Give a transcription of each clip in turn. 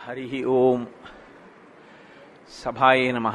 హరి ఓం సభాయే నమ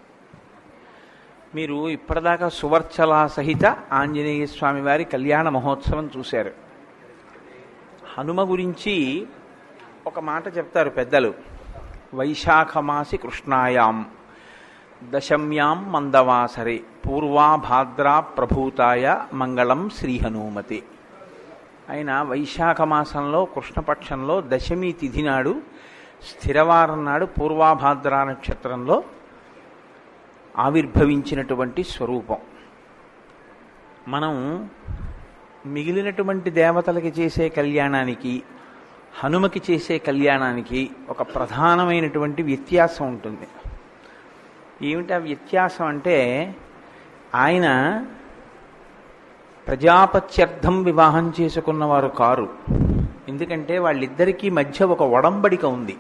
మీరు ఇప్పటిదాకా సువర్చల సహిత ఆంజనేయ స్వామి వారి కళ్యాణ మహోత్సవం చూశారు హనుమ గురించి ఒక మాట చెప్తారు పెద్దలు వైశాఖమాసి కృష్ణాయాం దశమ్యాం మందవాసరే పూర్వాభాద్రా ప్రభూతాయ మంగళం శ్రీ హనుమతి ఆయన వైశాఖ మాసంలో కృష్ణపక్షంలో దశమి తిథి నాడు స్థిరవారం నాడు పూర్వాభాద్ర నక్షత్రంలో ఆవిర్భవించినటువంటి స్వరూపం మనం మిగిలినటువంటి దేవతలకి చేసే కళ్యాణానికి హనుమకి చేసే కళ్యాణానికి ఒక ప్రధానమైనటువంటి వ్యత్యాసం ఉంటుంది ఏమిటి ఆ వ్యత్యాసం అంటే ఆయన ప్రజాపత్యర్థం వివాహం చేసుకున్నవారు కారు ఎందుకంటే వాళ్ళిద్దరికీ మధ్య ఒక ఒడంబడిక ఉంది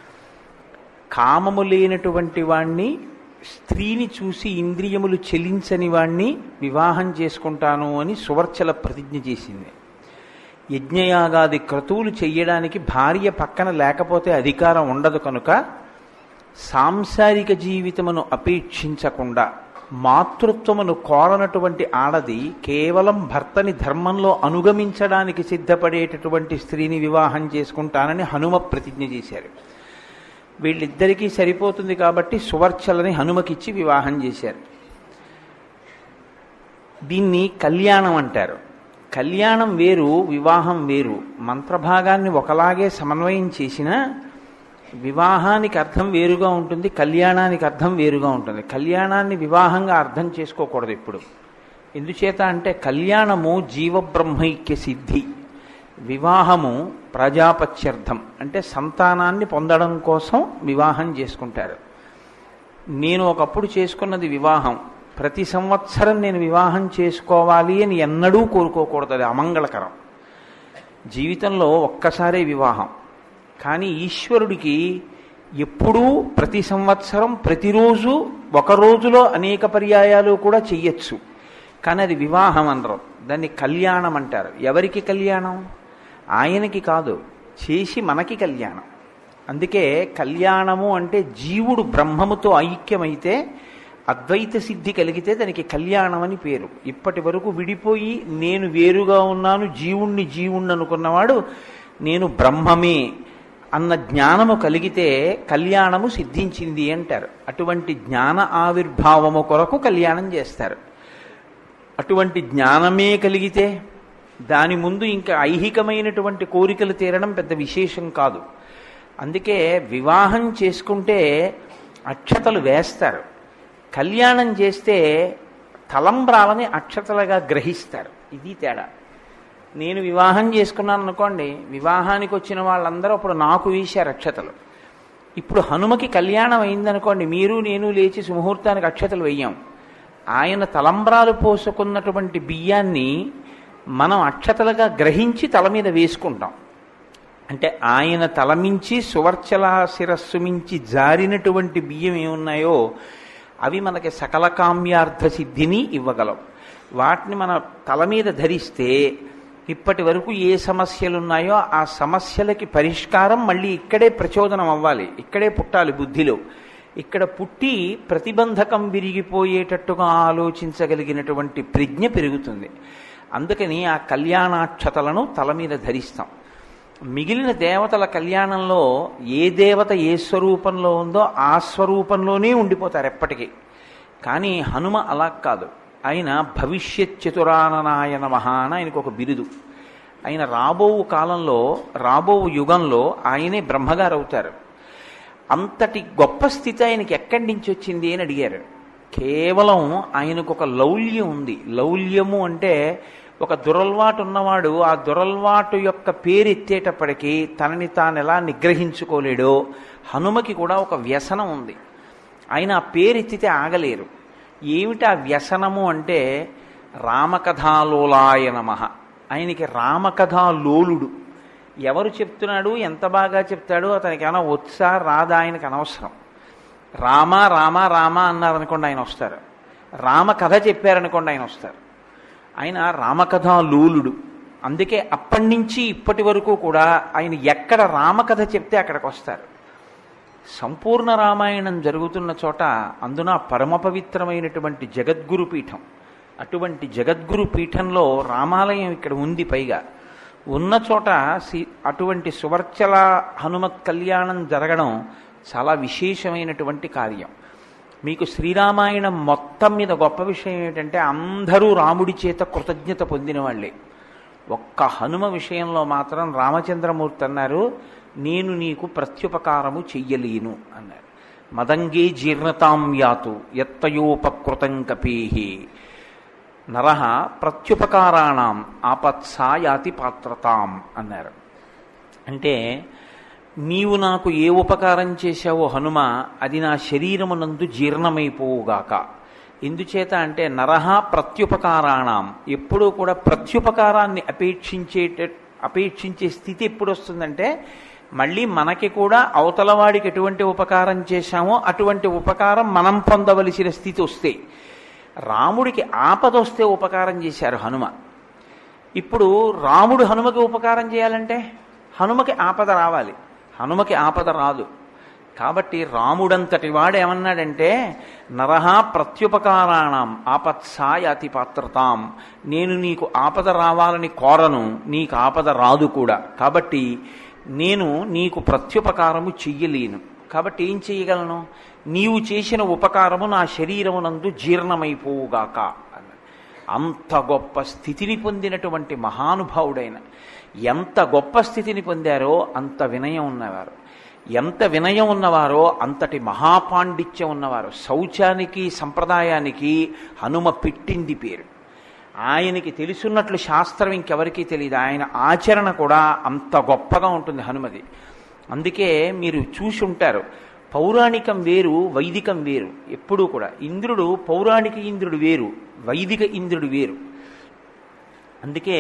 కామము లేనటువంటి వాణ్ణి స్త్రీని చూసి ఇంద్రియములు చెలించని వాణ్ణి వివాహం చేసుకుంటాను అని సువర్చల ప్రతిజ్ఞ చేసింది యజ్ఞయాగాది క్రతువులు చెయ్యడానికి భార్య పక్కన లేకపోతే అధికారం ఉండదు కనుక సాంసారిక జీవితమును అపేక్షించకుండా మాతృత్వమును కోరనటువంటి ఆడది కేవలం భర్తని ధర్మంలో అనుగమించడానికి సిద్ధపడేటటువంటి స్త్రీని వివాహం చేసుకుంటానని హనుమ ప్రతిజ్ఞ చేశారు వీళ్ళిద్దరికీ సరిపోతుంది కాబట్టి సువర్చలని హనుమకిచ్చి వివాహం చేశారు దీన్ని కళ్యాణం అంటారు కళ్యాణం వేరు వివాహం వేరు మంత్రభాగాన్ని ఒకలాగే సమన్వయం చేసినా వివాహానికి అర్థం వేరుగా ఉంటుంది కళ్యాణానికి అర్థం వేరుగా ఉంటుంది కళ్యాణాన్ని వివాహంగా అర్థం చేసుకోకూడదు ఇప్పుడు ఎందుచేత అంటే కళ్యాణము జీవబ్రహ్మైక్య సిద్ధి వివాహము ప్రజాపత్యర్థం అంటే సంతానాన్ని పొందడం కోసం వివాహం చేసుకుంటారు నేను ఒకప్పుడు చేసుకున్నది వివాహం ప్రతి సంవత్సరం నేను వివాహం చేసుకోవాలి అని ఎన్నడూ కోరుకోకూడదు అది అమంగళకరం జీవితంలో ఒక్కసారే వివాహం కానీ ఈశ్వరుడికి ఎప్పుడూ ప్రతి సంవత్సరం ప్రతిరోజు ఒక రోజులో అనేక పర్యాయాలు కూడా చెయ్యొచ్చు కానీ అది వివాహం అనరు దాన్ని కళ్యాణం అంటారు ఎవరికి కళ్యాణం ఆయనకి కాదు చేసి మనకి కళ్యాణం అందుకే కళ్యాణము అంటే జీవుడు బ్రహ్మముతో ఐక్యమైతే అద్వైత సిద్ధి కలిగితే దానికి కళ్యాణం అని పేరు ఇప్పటి వరకు విడిపోయి నేను వేరుగా ఉన్నాను జీవుణ్ణి జీవుణ్ణి అనుకున్నవాడు నేను బ్రహ్మమే అన్న జ్ఞానము కలిగితే కళ్యాణము సిద్ధించింది అంటారు అటువంటి జ్ఞాన ఆవిర్భావము కొరకు కళ్యాణం చేస్తారు అటువంటి జ్ఞానమే కలిగితే దాని ముందు ఇంకా ఐహికమైనటువంటి కోరికలు తీరడం పెద్ద విశేషం కాదు అందుకే వివాహం చేసుకుంటే అక్షతలు వేస్తారు కళ్యాణం చేస్తే తలంబ్రాలని అక్షతలుగా గ్రహిస్తారు ఇది తేడా నేను వివాహం చేసుకున్నాను అనుకోండి వివాహానికి వచ్చిన వాళ్ళందరూ అప్పుడు నాకు వేశారు అక్షతలు ఇప్పుడు హనుమకి కళ్యాణం అయిందనుకోండి మీరు నేను లేచి సుముహూర్తానికి అక్షతలు వెయ్యాం ఆయన తలంబ్రాలు పోసుకున్నటువంటి బియ్యాన్ని మనం అక్షతలుగా గ్రహించి తల మీద వేసుకుంటాం అంటే ఆయన తలమించి సువర్చల శిరస్సు మించి జారినటువంటి బియ్యం ఏమున్నాయో అవి మనకి సకల కామ్యార్థ సిద్ధిని ఇవ్వగలవు వాటిని మన తల మీద ధరిస్తే ఇప్పటి వరకు ఏ సమస్యలు ఉన్నాయో ఆ సమస్యలకి పరిష్కారం మళ్ళీ ఇక్కడే ప్రచోదనం అవ్వాలి ఇక్కడే పుట్టాలి బుద్ధిలో ఇక్కడ పుట్టి ప్రతిబంధకం విరిగిపోయేటట్టుగా ఆలోచించగలిగినటువంటి ప్రజ్ఞ పెరుగుతుంది అందుకని ఆ కళ్యాణాక్షతలను తల మీద ధరిస్తాం మిగిలిన దేవతల కళ్యాణంలో ఏ దేవత ఏ స్వరూపంలో ఉందో ఆ స్వరూపంలోనే ఉండిపోతారు ఎప్పటికీ కానీ హనుమ అలా కాదు ఆయన భవిష్యత్ చతురాననాయ నమః అని ఆయనకు ఒక బిరుదు ఆయన రాబోవు కాలంలో రాబోవు యుగంలో ఆయనే బ్రహ్మగారు అవుతారు అంతటి గొప్ప స్థితి ఆయనకి ఎక్కడి నుంచి వచ్చింది అని అడిగారు కేవలం ఆయనకు ఒక లౌల్యం ఉంది లౌల్యము అంటే ఒక దురల్వాటు ఉన్నవాడు ఆ దురల్వాటు యొక్క పేరు ఎత్తేటప్పటికీ తనని తాను ఎలా నిగ్రహించుకోలేడో హనుమకి కూడా ఒక వ్యసనం ఉంది ఆయన ఆ పేరు ఎత్తితే ఆగలేరు ఏమిటి ఆ వ్యసనము అంటే రామకథాలోలాయ నమ ఆయనకి రామకథాలోలుడు ఎవరు చెప్తున్నాడు ఎంత బాగా చెప్తాడు అతనికి ఏమైనా వచ్చా రాదా ఆయనకు అనవసరం రామ రామ రామ అన్నారనుకోండి ఆయన వస్తారు రామ కథ చెప్పారనుకోండి ఆయన వస్తారు ఆయన రామకథాలోలుడు అందుకే అప్పటి నుంచి ఇప్పటి వరకు కూడా ఆయన ఎక్కడ రామకథ చెప్తే అక్కడికి వస్తారు సంపూర్ణ రామాయణం జరుగుతున్న చోట అందున పరమ పవిత్రమైనటువంటి జగద్గురు పీఠం అటువంటి జగద్గురు పీఠంలో రామాలయం ఇక్కడ ఉంది పైగా ఉన్న చోట సి- అటువంటి సువర్చల హనుమత్ కళ్యాణం జరగడం చాలా విశేషమైనటువంటి కార్యం మీకు శ్రీరామాయణం మొత్తం మీద గొప్ప విషయం ఏంటంటే అందరూ రాముడి చేత కృతజ్ఞత పొందిన వాళ్ళే ఒక్క హనుమ విషయంలో మాత్రం రామచంద్రమూర్తి అన్నారు నేను నీకు ప్రత్యుపకారము చెయ్యలేను అన్నారు మదంగే జీర్ణతాం యాతు ఎత్తయోపకృతం కపేహి నరహ ప్రత్యుపకారాణం ఆపత్సాయాతి పాత్రతాం అన్నారు అంటే నీవు నాకు ఏ ఉపకారం చేశావో హనుమ అది నా శరీరమునందు జీర్ణమైపోవుగాక ఎందుచేత అంటే నరహ ప్రత్యుపకారాణం ఎప్పుడూ కూడా ప్రత్యుపకారాన్ని అపేక్షించేట అపేక్షించే స్థితి ఎప్పుడు వస్తుందంటే మళ్ళీ మనకి కూడా అవతల వాడికి ఎటువంటి ఉపకారం చేశామో అటువంటి ఉపకారం మనం పొందవలసిన స్థితి వస్తే రాముడికి ఆపద వస్తే ఉపకారం చేశారు హనుమ ఇప్పుడు రాముడు హనుమకి ఉపకారం చేయాలంటే హనుమకి ఆపద రావాలి హనుమకి ఆపద రాదు కాబట్టి రాముడంతటి వాడు ఏమన్నాడంటే నరహ ప్రత్యుపకారాణం ఆపత్సాయాతి పాత్రతాం నేను నీకు ఆపద రావాలని కోరను నీకు ఆపద రాదు కూడా కాబట్టి నేను నీకు ప్రత్యుపకారము చెయ్యలేను కాబట్టి ఏం చెయ్యగలను నీవు చేసిన ఉపకారము నా శరీరమునందు జీర్ణమైపోవుగాక అన్నాడు అంత గొప్ప స్థితిని పొందినటువంటి మహానుభావుడైన ఎంత గొప్ప స్థితిని పొందారో అంత వినయం ఉన్నవారు ఎంత వినయం ఉన్నవారో అంతటి మహాపాండిత్యం ఉన్నవారు శౌచానికి సంప్రదాయానికి హనుమ పెట్టింది పేరు ఆయనకి తెలుసున్నట్లు శాస్త్రం ఇంకెవరికీ తెలియదు ఆయన ఆచరణ కూడా అంత గొప్పగా ఉంటుంది హనుమది అందుకే మీరు చూసి ఉంటారు పౌరాణికం వేరు వైదికం వేరు ఎప్పుడూ కూడా ఇంద్రుడు పౌరాణిక ఇంద్రుడు వేరు వైదిక ఇంద్రుడు వేరు అందుకే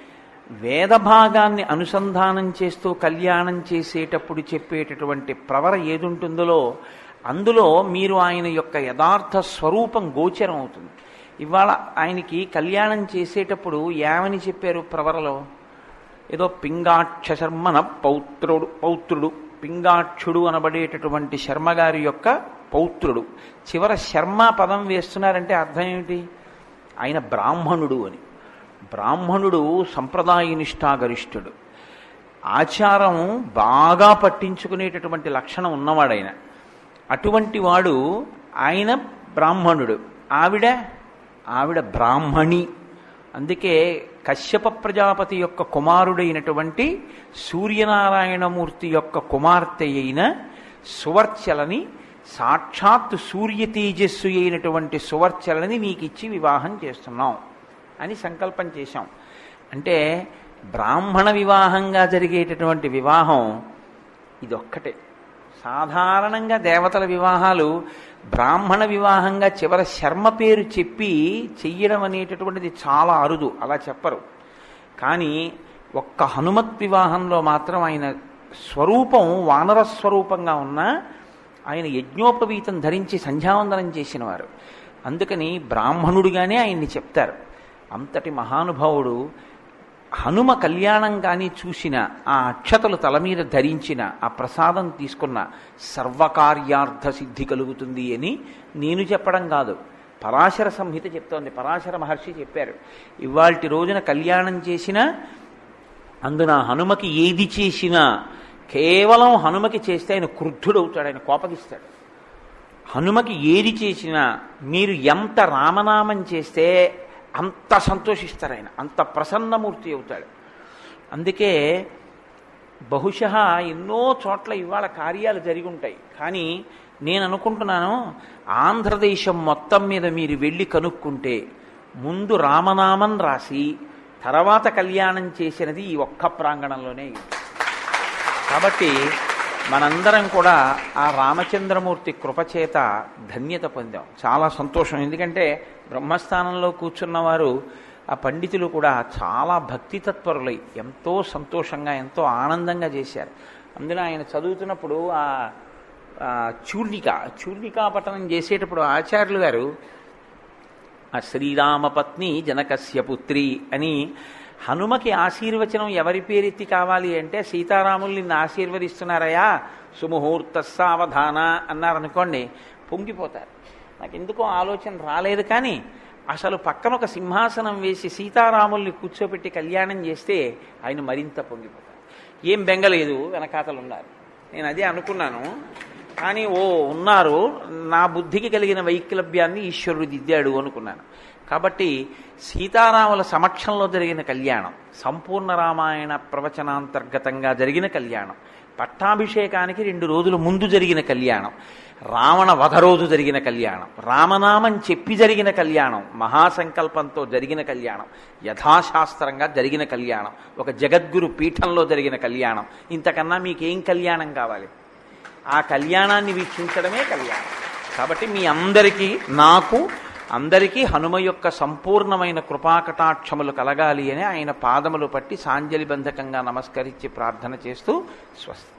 వేద భాగాన్ని అనుసంధానం చేస్తూ కళ్యాణం చేసేటప్పుడు చెప్పేటటువంటి ప్రవర ఏదుంటుందో అందులో మీరు ఆయన యొక్క యథార్థ స్వరూపం గోచరం అవుతుంది ఇవాళ ఆయనకి కళ్యాణం చేసేటప్పుడు ఏమని చెప్పారు ప్రవరలో ఏదో పింగాక్ష శర్మన పౌత్రుడు పౌత్రుడు పింగాక్షుడు అనబడేటటువంటి శర్మగారి యొక్క పౌత్రుడు చివర శర్మ పదం వేస్తున్నారంటే అర్థం ఏమిటి ఆయన బ్రాహ్మణుడు అని బ్రాహ్మణుడు సంప్రదాయ నిష్ఠాగరిష్ఠుడు ఆచారం బాగా పట్టించుకునేటటువంటి లక్షణం ఉన్నవాడైన అటువంటి వాడు ఆయన బ్రాహ్మణుడు ఆవిడ ఆవిడ బ్రాహ్మణి అందుకే కశ్యప ప్రజాపతి యొక్క కుమారుడైనటువంటి సూర్యనారాయణమూర్తి యొక్క కుమార్తె అయిన సువర్చలని సాక్షాత్ సూర్య తేజస్సు అయినటువంటి సువర్చలని నీకిచ్చి వివాహం చేస్తున్నాం అని సంకల్పం చేశాం అంటే బ్రాహ్మణ వివాహంగా జరిగేటటువంటి వివాహం ఇదొక్కటే సాధారణంగా దేవతల వివాహాలు బ్రాహ్మణ వివాహంగా చివర శర్మ పేరు చెప్పి చెయ్యడం అనేటటువంటిది చాలా అరుదు అలా చెప్పరు కానీ ఒక్క హనుమత్ వివాహంలో మాత్రం ఆయన స్వరూపం వానర స్వరూపంగా ఉన్న ఆయన యజ్ఞోపవీతం ధరించి సంధ్యావందనం చేసినవారు అందుకని బ్రాహ్మణుడిగానే ఆయన్ని చెప్తారు అంతటి మహానుభావుడు హనుమ కళ్యాణం కానీ చూసిన ఆ అక్షతలు తల మీద ధరించిన ఆ ప్రసాదం తీసుకున్న సర్వకార్యార్థ సిద్ధి కలుగుతుంది అని నేను చెప్పడం కాదు పరాశర సంహిత చెప్తోంది పరాశర మహర్షి చెప్పారు ఇవాల్టి రోజున కళ్యాణం చేసిన అందున హనుమకి ఏది చేసినా కేవలం హనుమకి చేస్తే ఆయన క్రుద్ధుడవుతాడు ఆయన కోపగిస్తాడు హనుమకి ఏది చేసినా మీరు ఎంత రామనామం చేస్తే అంత సంతోషిస్తారు ఆయన అంత ప్రసన్నమూర్తి అవుతాడు అందుకే బహుశ ఎన్నో చోట్ల ఇవాళ కార్యాలు జరిగి ఉంటాయి కానీ నేను అనుకుంటున్నాను ఆంధ్రదేశం మొత్తం మీద మీరు వెళ్ళి కనుక్కుంటే ముందు రామనామం రాసి తర్వాత కళ్యాణం చేసినది ఈ ఒక్క ప్రాంగణంలోనే ఉంటుంది. కాబట్టి మనందరం కూడా ఆ రామచంద్రమూర్తి కృపచేత ధన్యత పొందాం చాలా సంతోషం ఎందుకంటే బ్రహ్మస్థానంలో కూర్చున్నవారు ఆ పండితులు కూడా చాలా భక్తి తత్పరులై ఎంతో సంతోషంగా ఎంతో ఆనందంగా చేశారు అందులో ఆయన చదువుతున్నప్పుడు ఆ ఆ చూర్ణిక చూర్ణికా పఠనం చేసేటప్పుడు ఆచార్యులు గారు ఆ శ్రీరామపత్ని జనకస్య పుత్రి అని హనుమకి ఆశీర్వచనం ఎవరి పేరెత్తి కావాలి అంటే సీతారాములు నిన్ను ఆశీర్వదిస్తున్నారయా సుముహూర్త సావధాన అన్నారనుకోండి పొంగిపోతారు నాకు ఎందుకో ఆలోచన రాలేదు కానీ అసలు పక్కన ఒక సింహాసనం వేసి సీతారాముల్ని కూర్చోబెట్టి కళ్యాణం చేస్తే ఆయన మరింత పొంగిపోతారు ఏం బెంగలేదు వెనకాతలు ఉన్నారు నేను అదే అనుకున్నాను కానీ ఓ ఉన్నారు నా బుద్ధికి కలిగిన వైక్లభ్యాన్ని ఈశ్వరుడు దిద్దాడు అనుకున్నాను కాబట్టి సీతారాముల సమక్షంలో జరిగిన కళ్యాణం సంపూర్ణ రామాయణ ప్రవచనాంతర్గతంగా జరిగిన కళ్యాణం పట్టాభిషేకానికి రెండు రోజుల ముందు జరిగిన కళ్యాణం రావణ వధ రోజు జరిగిన కళ్యాణం రామనామం చెప్పి జరిగిన కళ్యాణం మహాసంకల్పంతో జరిగిన కళ్యాణం యథాశాస్త్రంగా జరిగిన కళ్యాణం ఒక జగద్గురు పీఠంలో జరిగిన కళ్యాణం ఇంతకన్నా మీకేం కళ్యాణం కావాలి ఆ కళ్యాణాన్ని వీక్షించడమే కళ్యాణం కాబట్టి మీ అందరికీ నాకు అందరికీ హనుమ యొక్క సంపూర్ణమైన కృపాకటాక్షములు కలగాలి అని ఆయన పాదములు పట్టి సాంజలిబంధకంగా నమస్కరించి ప్రార్థన చేస్తూ స్వస్తి